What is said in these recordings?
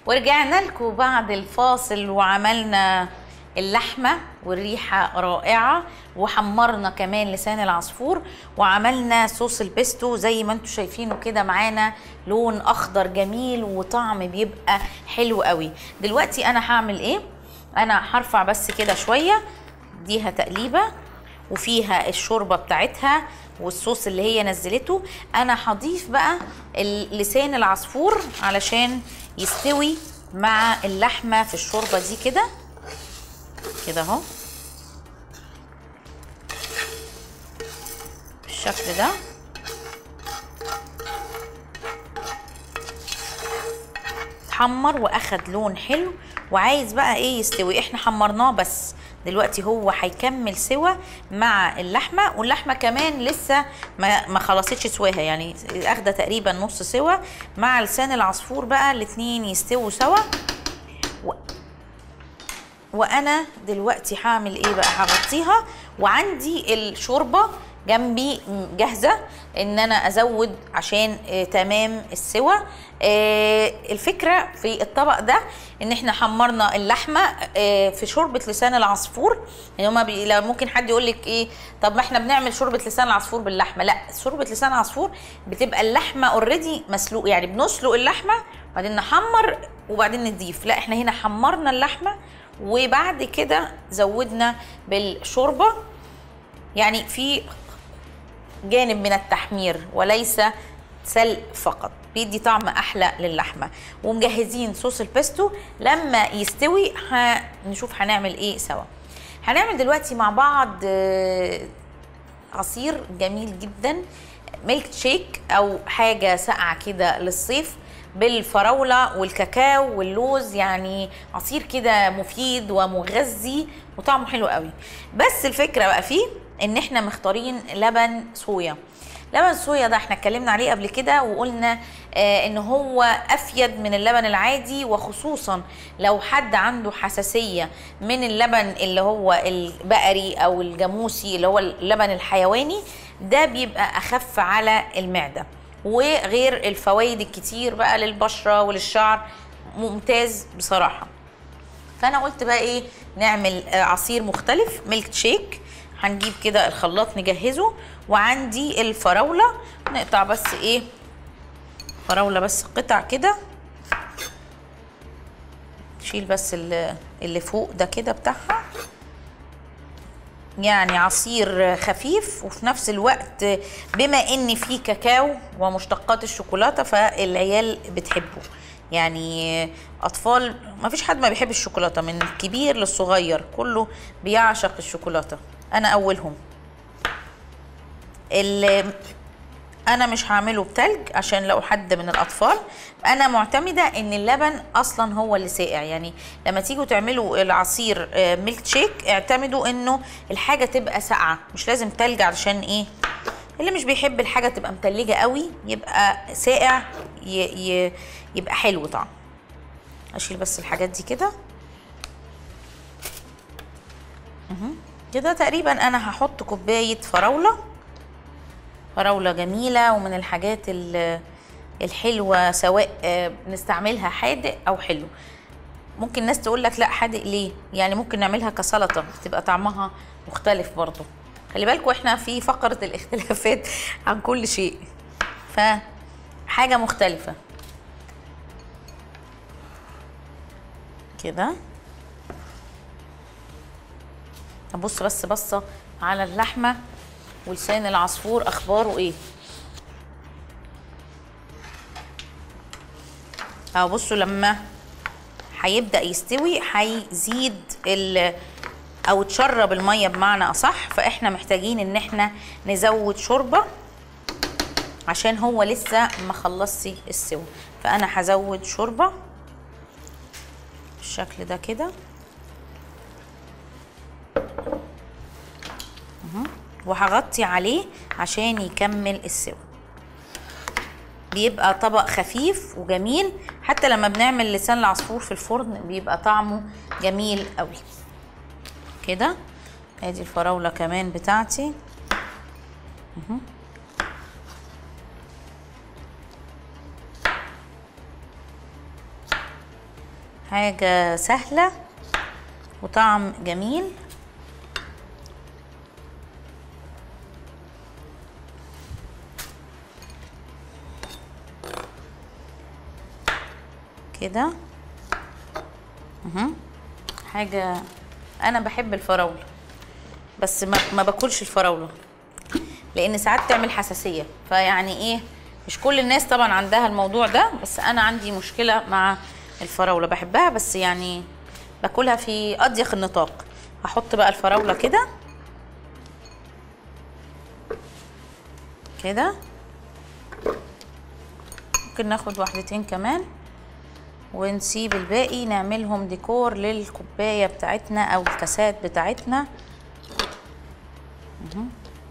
ورجعنا لكم بعد الفاصل وعملنا اللحمة والريحة رائعة وحمرنا كمان لسان العصفور وعملنا صوص البيستو زي ما انتم شايفينه كده معانا لون اخضر جميل وطعم بيبقى حلو قوي دلوقتي انا هعمل ايه انا هرفع بس كده شوية ديها تقليبة وفيها الشوربة بتاعتها والصوص اللي هي نزلته انا هضيف بقى ال- لسان العصفور علشان يستوي مع اللحمة في الشوربة دي كده كده اهو بالشكل ده اتحمر واخد لون حلو وعايز بقى ايه يستوي احنا حمرناه بس دلوقتي هو هيكمل سوا مع اللحمه واللحمه كمان لسه ما ما خلصتش سواها يعني اخده تقريبا نص سوا مع لسان العصفور بقى الاتنين يستووا سوا و... وانا دلوقتي هعمل ايه بقى هغطيها وعندي الشوربه جنبي جاهزه ان انا ازود عشان آه تمام السوى آه الفكره في الطبق ده ان احنا حمرنا اللحمه آه في شوربه لسان العصفور يعني هما بي... لو ممكن حد يقول لك ايه طب ما احنا بنعمل شوربه لسان العصفور باللحمه لا شوربه لسان العصفور بتبقى اللحمه اوريدي مسلوق يعني بنسلق اللحمه وبعدين نحمر وبعدين نضيف لا احنا هنا حمرنا اللحمه وبعد كده زودنا بالشوربه يعني في جانب من التحمير وليس سلق فقط بيدي طعم احلى للحمه ومجهزين صوص البيستو لما يستوي هنشوف هنعمل ايه سوا هنعمل دلوقتي مع بعض آه، عصير جميل جدا ميلك شيك او حاجه ساقعه كده للصيف بالفراوله والكاكاو واللوز يعني عصير كده مفيد ومغذي وطعمه حلو قوي بس الفكره بقى فيه ان احنا مختارين لبن صويا لبن صويا ده احنا اتكلمنا عليه قبل كده وقلنا آه ان هو افيد من اللبن العادي وخصوصا لو حد عنده حساسيه من اللبن اللي هو البقري او الجاموسي اللي هو اللبن الحيواني ده بيبقى اخف على المعده وغير الفوائد الكتير بقى للبشره وللشعر ممتاز بصراحه فانا قلت بقى ايه نعمل آه، عصير مختلف ميلك شيك هنجيب كده الخلاط نجهزه وعندي الفراوله نقطع بس ايه فراوله بس قطع كده نشيل بس اللي اللي فوق ده كده بتاعها يعني عصير خفيف وفي نفس الوقت بما ان فيه كاكاو ومشتقات الشوكولاته فالعيال بتحبه يعني اطفال ما فيش حد ما بيحب الشوكولاته من الكبير للصغير كله بيعشق الشوكولاته انا اولهم ال- انا مش هعمله بتلج عشان لو حد من الاطفال انا معتمده ان اللبن اصلا هو اللي ساقع يعني لما تيجوا تعملوا العصير آه، ميلك شيك اعتمدوا انه الحاجه تبقى ساقعه مش لازم تلج علشان ايه اللي مش بيحب الحاجه تبقى متلجه قوي يبقى ساقع ي... ي... يبقى حلو طعم اشيل بس الحاجات دي كده مهم. كده تقريبا انا هحط كوبايه فراوله فراولة جميلة ومن الحاجات ال- الحلوة سواء آه، بنستعملها حادق أو حلو ممكن ناس تقول لك لا حادق ليه يعني ممكن نعملها كسلطة تبقى طعمها مختلف برضو خلي بالكوا احنا في فقرة الاختلافات عن كل شيء فحاجة مختلفة كده ابص بس بصة على اللحمة ولسان العصفور اخباره ايه اهو بصوا لما هيبدا يستوي هيزيد ال او تشرب الميه بمعنى اصح فاحنا محتاجين ان احنا نزود شوربه عشان هو لسه ما خلصش السوا فانا هزود شوربه بالشكل ده كده وهغطي عليه عشان يكمل السوا بيبقى طبق خفيف وجميل حتى لما بنعمل لسان العصفور في الفرن بيبقى طعمه جميل قوي كده ادي الفراولة كمان بتاعتي مهم. حاجة سهلة وطعم جميل كده مهم. حاجة أنا بحب الفراولة بس ما, ما باكلش الفراولة لأن ساعات تعمل حساسية فيعني إيه مش كل الناس طبعا عندها الموضوع ده بس أنا عندي مشكلة مع الفراولة بحبها بس يعني باكلها في أضيق النطاق هحط بقى الفراولة كده كده ممكن ناخد واحدتين كمان ونسيب الباقي نعملهم ديكور للكوباية بتاعتنا أو الكاسات بتاعتنا مهم.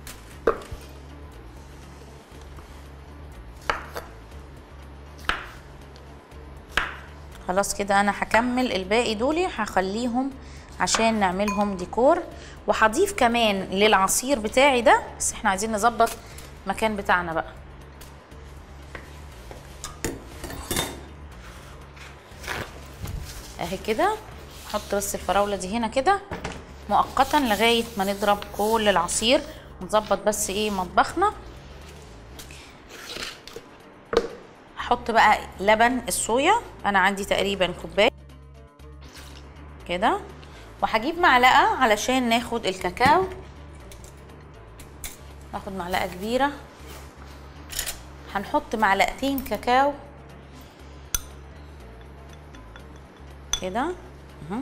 خلاص كده أنا هكمل الباقي دولي هخليهم عشان نعملهم ديكور وهضيف كمان للعصير بتاعي ده بس احنا عايزين نظبط المكان بتاعنا بقى اهي كده نحط بس الفراوله دي هنا كده مؤقتا لغايه ما نضرب كل العصير ونظبط بس ايه مطبخنا احط بقى لبن الصويا انا عندي تقريبا كوبايه كده وهجيب معلقه علشان ناخد الكاكاو ناخد معلقه كبيره هنحط معلقتين كاكاو كده اهو.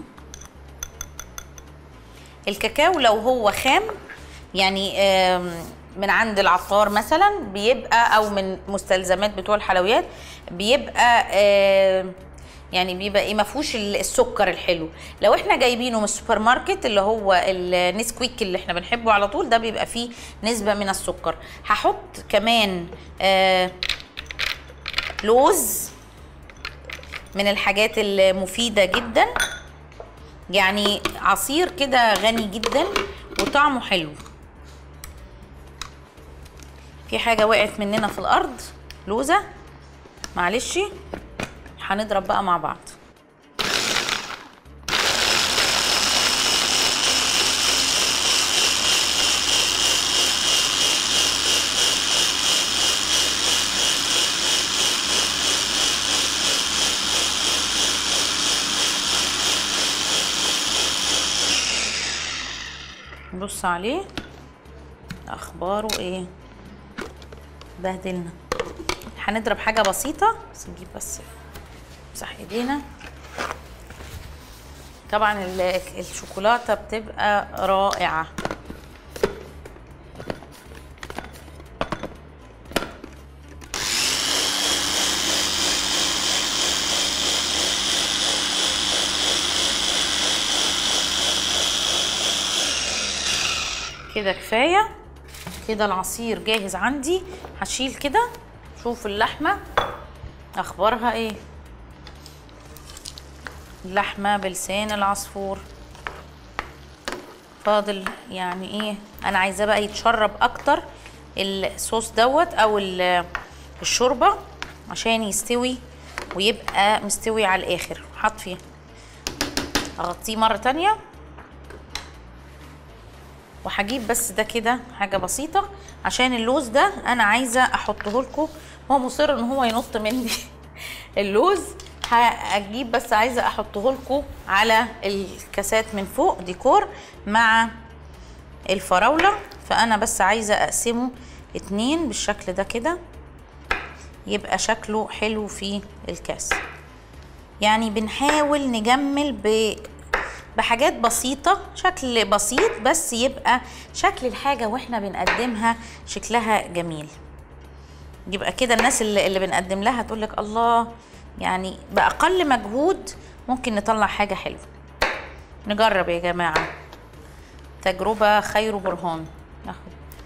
الكاكاو لو هو خام يعني آم، من عند العطار مثلا بيبقى او من مستلزمات بتوع الحلويات بيبقى آم، يعني بيبقى ايه ما فيهوش ال- السكر الحلو لو احنا جايبينه من السوبر ماركت اللي هو النسكويك اللي احنا بنحبه على طول ده بيبقى فيه نسبه من السكر هحط كمان آه لوز من الحاجات المفيدة جدا يعني عصير كده غني جدا وطعمه حلو في حاجة وقعت مننا في الأرض لوزة معلش هنضرب بقى مع بعض نبص عليه اخباره ايه بهدلنا هنضرب حاجه بسيطه بس نجيب بس نمسح ايدينا طبعا ال- الشوكولاته بتبقى رائعه كده كفايه كده العصير جاهز عندي هشيل كده شوف اللحمه اخبارها ايه اللحمه بلسان العصفور فاضل يعني ايه انا عايزاه بقى يتشرب اكتر الصوص دوت او ال- الشوربه عشان يستوي ويبقى مستوي على الاخر حط فيه اغطيه مره تانية وهجيب بس ده كده حاجه بسيطه عشان اللوز ده انا عايزه احطه لكم هو مصر ان هو ينط مني اللوز هجيب بس عايزه احطه لكم على الكاسات من فوق ديكور مع الفراوله فانا بس عايزه اقسمه اتنين بالشكل ده كده يبقى شكله حلو في الكاس يعني بنحاول نجمل ب بحاجات بسيطة شكل بسيط بس يبقى شكل الحاجة واحنا بنقدمها شكلها جميل يبقى كده الناس اللي, اللي بنقدم لها تقول لك الله يعني بأقل مجهود ممكن نطلع حاجة حلوة نجرب يا جماعة تجربة خير برهان ناخد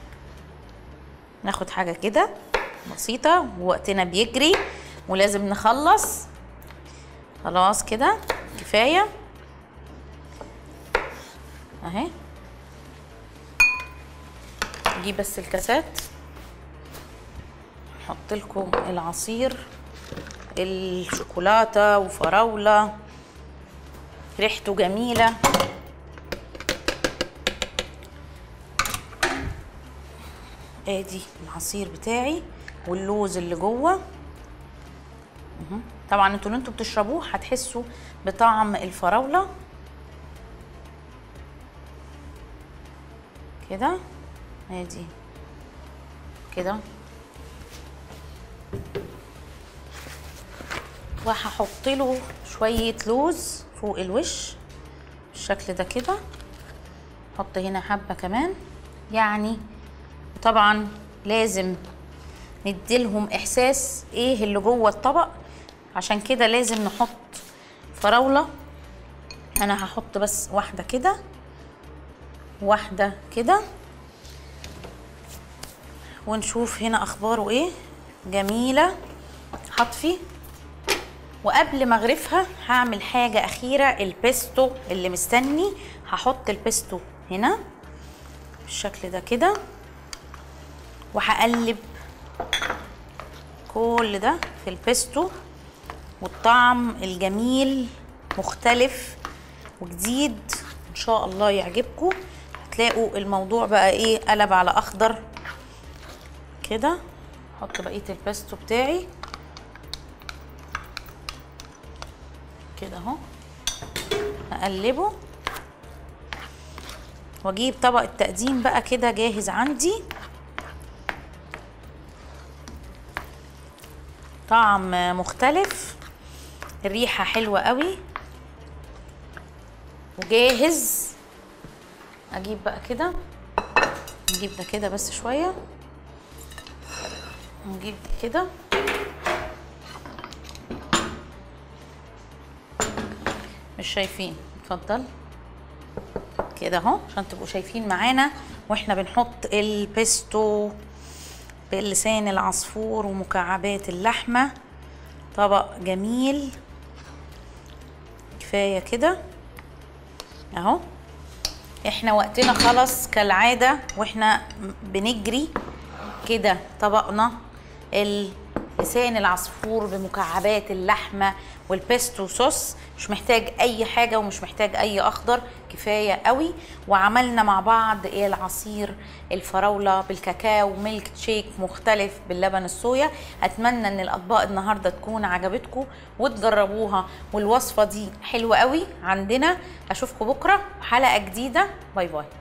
ناخد حاجة كده بسيطة ووقتنا بيجري ولازم نخلص خلاص كده كفاية اهي نجيب بس الكاسات نحط لكم العصير الشوكولاته وفراوله ريحته جميله ادي العصير بتاعي واللوز اللي جوه مهم. طبعا انتوا اللي انتوا بتشربوه هتحسوا بطعم الفراوله كده ادي كده وهحط له شويه لوز فوق الوش بالشكل ده كده احط هنا حبه كمان يعني طبعا لازم نديلهم احساس ايه اللي جوه الطبق عشان كده لازم نحط فراوله انا هحط بس واحده كده واحده كده ونشوف هنا اخباره ايه جميله هطفي وقبل ما اغرفها هعمل حاجه اخيره البيستو اللي مستني هحط البيستو هنا بالشكل ده كده وهقلب كل ده في البيستو والطعم الجميل مختلف وجديد ان شاء الله يعجبكم هتلاقوا الموضوع بقى ايه قلب على اخضر كده احط بقيه البيستو بتاعي كده اهو اقلبه واجيب طبق التقديم بقى كده جاهز عندي طعم مختلف الريحة حلوة قوي وجاهز اجيب بقى كده نجيب ده كده بس شوية نجيب ده كده مش شايفين اتفضل كده اهو عشان تبقوا شايفين معانا واحنا بنحط البيستو بلسان العصفور ومكعبات اللحمة طبق جميل كفاية كده اهو احنا وقتنا خلص كالعادة واحنا بنجري كده طبقنا لسان العصفور بمكعبات اللحمة والبيستو صوص مش محتاج اي حاجة ومش محتاج اي اخضر كفاية قوي وعملنا مع بعض العصير الفراولة بالكاكاو ميلك شيك مختلف باللبن الصويا اتمنى ان الاطباق النهاردة تكون عجبتكم وتجربوها والوصفة دي حلوة قوي عندنا اشوفكم بكرة حلقة جديدة باي باي